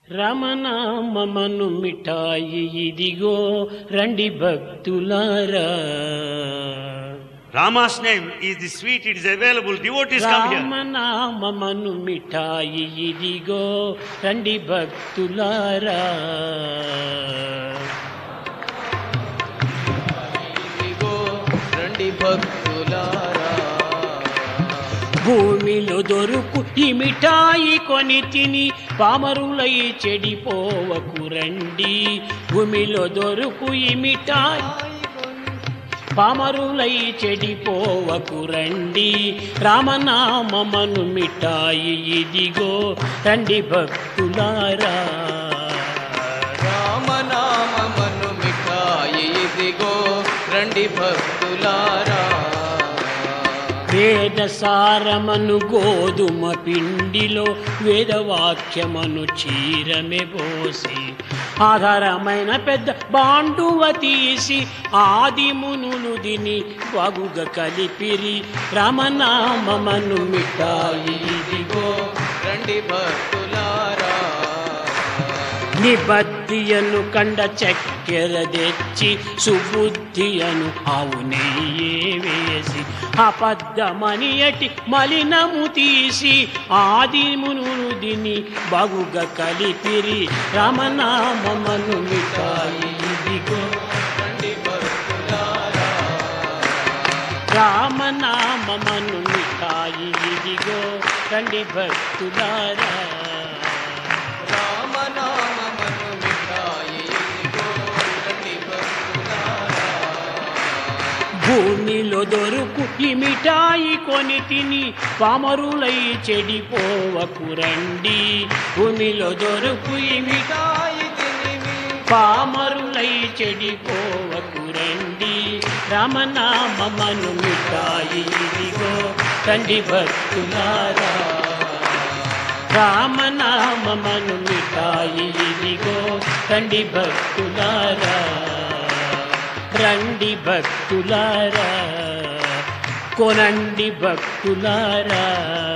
రమనామమను మిఠాయి ఇదిగో రండి భక్తులారా Rama's name is the sweet, it is available. Devotees come here. రామనామమను మిఠాయి ఇదిగో రండి భక్తులారా ఇదిగో రండి భక్తులారా భూమిలో దొరుకు ఈ మిఠాయి కొని తిని పామరులై చెడిపోవకు రండి భూమిలో దొరుకు ఈ మిఠాయి పామరులై చెడిపోవకు రండి రామనామమను మిఠాయి ఇదిగో రండి భక్తులారా రామనామమను మిఠాయి ఇదిగో రండి భక్తులారా వేద సారమను గోధుమ పిండిలో వేదవాక్యమను చీరమే పోసి ఆధారమైన పెద్ద బాండువ తీసి ఆది మునులు దిని వగుగ కలిపిరి రమనామమను మిఠాయి ఇదిగో రండి భక్తులారా నిబద్ధియను కండ చక్కెర తెచ్చి సుబుద్ధియను ఆవు నెయ్యే వేసి అబద్ధమని అటి మలినము తీసి ఆది మునులు దిని బగుగ కలిపిరి రమనామమను మిఠాయి ఇదిగో రండి భక్తులారా రామనామమను మిఠాయి ఇదిగో రండి భక్తులారా రామనామమను మిఠాయి ఇదిగో రండి భక్తులారా భూమిలో దొరుకు ఈ మిఠాయి కొని తిని పామరులై చెడిపోవకు రండి భూమిలో దొరుకు ఈ మిఠాయి మిఠాయి తినివి పామరులై చెడిపోవకు రండి రమనామమను మిఠాయి ఇదిగో తండ్రి భక్తులారా రామనామమను మిఠాయి ఇదిగో తండ్రి భక్తులారా రండి భక్తులారా కొనండి భక్తులారా